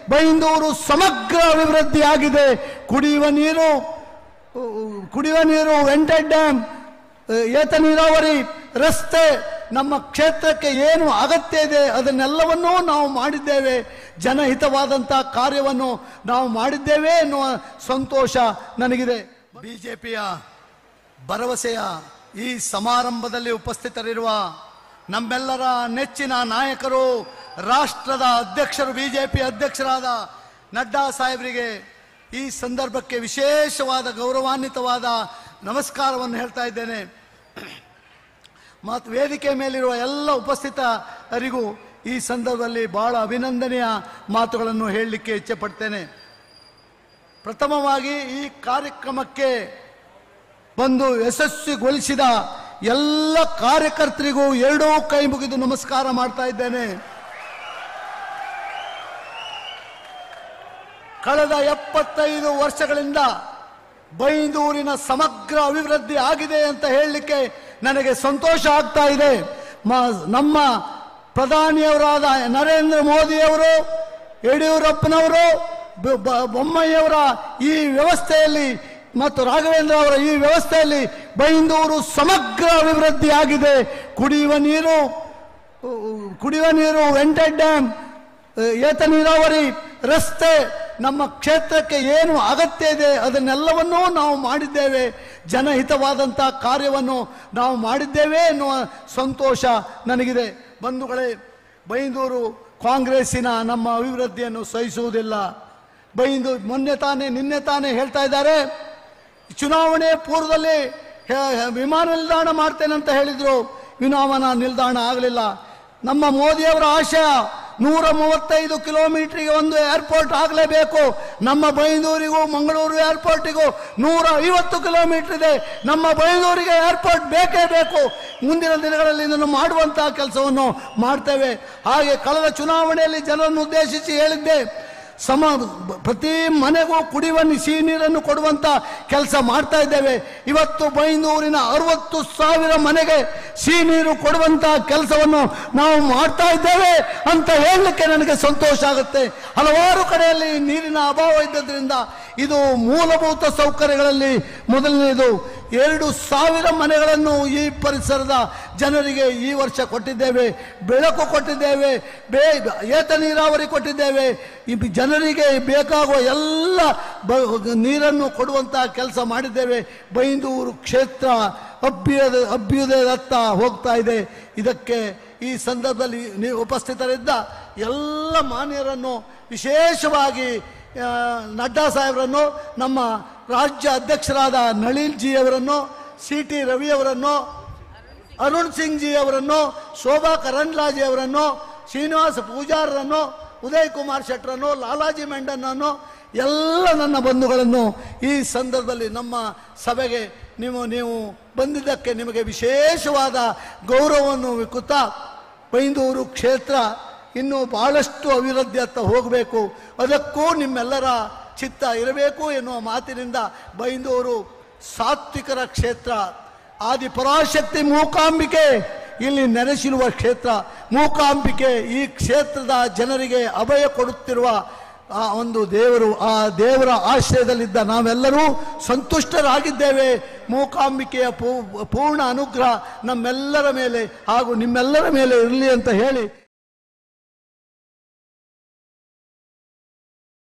ಬೈಂದೂರು ಸಮಗ್ರ ಅಭಿವೃದ್ಧಿ ಆಗಿದೆ ಕುಡಿಯುವ ನೀರು ಕುಡಿಯುವ ನೀರು ವೆಂಟೆಡ್ ಡ್ಯಾಮ್ ಏತ ನೀರಾವರಿ ರಸ್ತೆ ನಮ್ಮ ಕ್ಷೇತ್ರಕ್ಕೆ ಏನು ಅಗತ್ಯ ಇದೆ ಅದನ್ನೆಲ್ಲವನ್ನೂ ನಾವು ಮಾಡಿದ್ದೇವೆ ಜನಹಿತವಾದಂಥ ಕಾರ್ಯವನ್ನು ನಾವು ಮಾಡಿದ್ದೇವೆ ಎನ್ನುವ ಸಂತೋಷ ನನಗಿದೆ ಬಿಜೆಪಿಯ ಭರವಸೆಯ ಈ ಸಮಾರಂಭದಲ್ಲಿ ಉಪಸ್ಥಿತರಿರುವ ನಮ್ಮೆಲ್ಲರ ನೆಚ್ಚಿನ ನಾಯಕರು ರಾಷ್ಟ್ರದ ಅಧ್ಯಕ್ಷರು ಬಿಜೆಪಿ ಅಧ್ಯಕ್ಷರಾದ ನಡ್ಡಾ ಸಾಹೇಬರಿಗೆ ಈ ಸಂದರ್ಭಕ್ಕೆ ವಿಶೇಷವಾದ ಗೌರವಾನ್ವಿತವಾದ ನಮಸ್ಕಾರವನ್ನು ಹೇಳ್ತಾ ಇದ್ದೇನೆ ಮತ್ತು ವೇದಿಕೆ ಮೇಲಿರುವ ಎಲ್ಲ ಉಪಸ್ಥಿತರಿಗೂ ಈ ಸಂದರ್ಭದಲ್ಲಿ ಬಹಳ ಅಭಿನಂದನೆಯ ಮಾತುಗಳನ್ನು ಹೇಳಲಿಕ್ಕೆ ಇಚ್ಛೆಪಡ್ತೇನೆ ಪ್ರಥಮವಾಗಿ ಈ ಕಾರ್ಯಕ್ರಮಕ್ಕೆ ಬಂದು ಯಶಸ್ವಿಗೊಳಿಸಿದ ಎಲ್ಲ ಕಾರ್ಯಕರ್ತರಿಗೂ ಎರಡೂ ಕೈ ಮುಗಿದು ನಮಸ್ಕಾರ ಮಾಡ್ತಾ ಇದ್ದೇನೆ ಕಳೆದ ಎಪ್ಪತ್ತೈದು ವರ್ಷಗಳಿಂದ ಬೈಂದೂರಿನ ಸಮಗ್ರ ಅಭಿವೃದ್ಧಿ ಆಗಿದೆ ಅಂತ ಹೇಳಲಿಕ್ಕೆ ನನಗೆ ಸಂತೋಷ ಆಗ್ತಾ ಇದೆ ಮ- ನಮ್ಮ ಪ್ರಧಾನಿಯವರಾದ ನರೇಂದ್ರ ಮೋದಿಯವರು ಯಡಿಯೂರಪ್ಪನವರು ಬ- ಬ- ಬೊಮ್ಮಾಯಿಯವರ ಈ ವ್ಯವಸ್ಥೆಯಲ್ಲಿ ಮತ್ತು ರಾಘವೇಂದ್ರ ಅವರ ಈ ವ್ಯವಸ್ಥೆಯಲ್ಲಿ ಬೈಂದೂರು ಸಮಗ್ರ ಅಭಿವೃದ್ಧಿ ಆಗಿದೆ ಕುಡಿಯುವ ನೀರು ಕುಡಿಯುವ ನೀರು ವೆಂಟೆಡ್ ಡ್ಯಾಮ್ ಏತ ನೀರಾವರಿ ರಸ್ತೆ ನಮ್ಮ ಕ್ಷೇತ್ರಕ್ಕೆ ಏನು ಅಗತ್ಯ ಇದೆ ಅದನ್ನೆಲ್ಲವನ್ನೂ ನಾವು ಮಾಡಿದ್ದೇವೆ ಜನಹಿತವಾದಂಥ ಕಾರ್ಯವನ್ನು ನಾವು ಮಾಡಿದ್ದೇವೆ ಎನ್ನುವ ಸಂತೋಷ ನನಗಿದೆ ಬಂಧುಗಳೇ ಬೈಂದೂರು ಕಾಂಗ್ರೆಸ್ಸಿನ ನಮ್ಮ ಅಭಿವೃದ್ಧಿಯನ್ನು ಸಹಿಸುವುದಿಲ್ಲ ಬೈಂದೂರು ಮೊನ್ನೆ ತಾನೇ ನಿನ್ನೆ ತಾನೇ ಹೇಳ್ತಾ ಇದ್ದಾರೆ ಚುನಾವಣೆ ಪೂರ್ವದಲ್ಲಿ ಹೆ- ಹೆ- ವಿಮಾನ ನಿಲ್ದಾಣ ಮಾಡ್ತೇನೆ ಅಂತ ಹೇಳಿದ್ರು ವಿಮಾನ ನಿಲ್ದಾಣ ಆಗಲಿಲ್ಲ ನಮ್ಮ ಮೋದಿಯವರ ಆಶಯ ನೂರ ಮೂವತ್ತೈದು ಕಿಲೋಮೀಟರ್ಗೆ ಒಂದು ಏರ್ಪೋರ್ಟ್ ಆಗಲೇಬೇಕು ನಮ್ಮ ಬೈಂದೂರಿಗೂ ಮಂಗಳೂರು ಏರ್ಪೋರ್ಟಿಗೂ ನೂರ ಐವತ್ತು ಕಿಲೋಮೀಟರ್ ಇದೆ ನಮ್ಮ ಬೈಂದೂರಿಗೆ ಏರ್ಪೋರ್ಟ್ ಬೇಕೇ ಬೇಕು ಮುಂದಿನ ದಿನಗಳಲ್ಲಿ ಇದನ್ನು ಮಾಡುವಂತಹ ಕೆಲಸವನ್ನು ಮಾಡ್ತೇವೆ ಹಾಗೆ ಕಳೆದ ಚುನಾವಣೆಯಲ್ಲಿ ಜನರನ್ನು ಉದ್ದೇಶಿಸಿ ಹೇಳಿದ್ದೆ ಸಮ ಪ್ರತಿ ಮನೆಗೂ ಕುಡಿಯುವ ನೀ- ಸಿಹಿ ನೀರನ್ನು ಕೊಡುವಂತ ಕೆಲಸ ಮಾಡ್ತಾ ಇದ್ದೇವೆ ಇವತ್ತು ಬೈಂದೂರಿನ ಅರವತ್ತು ಸಾವಿರ ಮನೆಗೆ ಸಿಹಿ ನೀರು ಕೊಡುವಂತ ಕೆಲಸವನ್ನು ನಾವು ಮಾಡ್ತಾ ಇದ್ದೇವೆ ಅಂತ ಹೇಳಲಿಕ್ಕೆ ನನಗೆ ಸಂತೋಷ ಆಗುತ್ತೆ ಹಲವಾರು ಕಡೆಯಲ್ಲಿ ನೀರಿನ ಅಭಾವ ಇದ್ದದ್ರಿಂದ ಇದು ಮೂಲಭೂತ ಸೌಕರ್ಯಗಳಲ್ಲಿ ಮೊದಲನೆಯದು ಎರಡು ಸಾವಿರ ಮನೆಗಳನ್ನು ಈ ಪರಿಸರದ ಜನರಿಗೆ ಈ ವರ್ಷ ಕೊಟ್ಟಿದ್ದೇವೆ ಬೆಳಕು ಕೊಟ್ಟಿದ್ದೇವೆ ಬೇ ಏತ ನೀರಾವರಿ ಕೊಟ್ಟಿದ್ದೇವೆ ಈ ಜನರಿಗೆ ಬೇಕಾಗುವ ಎಲ್ಲ ಬ- ನೀರನ್ನು ಕೊಡುವಂತಹ ಕೆಲಸ ಮಾಡಿದ್ದೇವೆ ಬೈಂದೂರು ಕ್ಷೇತ್ರ ಅಭ್ಯುದಯ ಅಭ್ಯುದಯದತ್ತ ಹೋಗ್ತಾ ಇದೆ ಇದಕ್ಕೆ ಈ ಸಂದರ್ಭದಲ್ಲಿ ನೀವು ಉಪಸ್ಥಿತರಿದ್ದ ಎಲ್ಲ ಮಾನ್ಯರನ್ನು ವಿಶೇಷವಾಗಿ ಆ, ನಡ್ಡಾ ಸಾಹೇಬರನ್ನು ನಮ್ಮ ರಾಜ್ಯ ಅಧ್ಯಕ್ಷರಾದ ನಳಿನ್ ಜಿ ಅವರನ್ನು ಸಿ ಟಿ ರವಿಯವರನ್ನು ಅರುಣ್ ಸಿಂಗ್ ಜಿ ಅವರನ್ನು ಶೋಭಾ ಕರಂದ್ಲಾಜೆ ಅವರನ್ನು ಶ್ರೀನಿವಾಸ ಪೂಜಾರರನ್ನು ಉದಯ್ ಕುಮಾರ್ ಶೆಟ್ಟರನ್ನು ಲಾಲಾಜಿ ಮೆಂಡನನ್ನು ಎಲ್ಲ ನನ್ನ ಬಂಧುಗಳನ್ನು ಈ ಸಂದರ್ಭದಲ್ಲಿ ನಮ್ಮ ಸಭೆಗೆ ನೀವು ನೀವು ಬಂದಿದ್ದಕ್ಕೆ ನಿಮಗೆ ವಿಶೇಷವಾದ ಗೌರವವನ್ನು ವಿಕುತ್ತಾ ಬೈಂದೂರು ಕ್ಷೇತ್ರ ಇನ್ನೂ ಬಹಳಷ್ಟು ಅಭಿವೃದ್ಧಿಯತ್ತ ಹೋಗಬೇಕು ಅದಕ್ಕೂ ನಿಮ್ಮೆಲ್ಲರ ಚಿತ್ತ ಇರಬೇಕು ಎನ್ನುವ ಮಾತಿನಿಂದ ಬೈಂದೂರು ಸಾತ್ವಿಕರ ಕ್ಷೇತ್ರ ಆದಿ ಪರಾಶಕ್ತಿ ಮೂಕಾಂಬಿಕೆ ಇಲ್ಲಿ ನೆಲೆಸಿರುವ ಕ್ಷೇತ್ರ ಮೂಕಾಂಬಿಕೆ ಈ ಕ್ಷೇತ್ರದ ಜನರಿಗೆ ಅಭಯ ಕೊಡುತ್ತಿರುವ ಆ ಒಂದು ದೇವರು ಆ ದೇವರ ಆಶ್ರಯದಲ್ಲಿದ್ದ ನಾವೆಲ್ಲರೂ ಸಂತುಷ್ಟರಾಗಿದ್ದೇವೆ ಮೂಕಾಂಬಿಕೆಯ ಪೂ- ಪೂರ್ಣ ಅನುಗ್ರಹ ನಮ್ಮೆಲ್ಲರ ಮೇಲೆ ಹಾಗೂ ನಿಮ್ಮೆಲ್ಲರ ಮೇಲೆ ಇರಲಿ ಅಂತ ಹೇಳಿ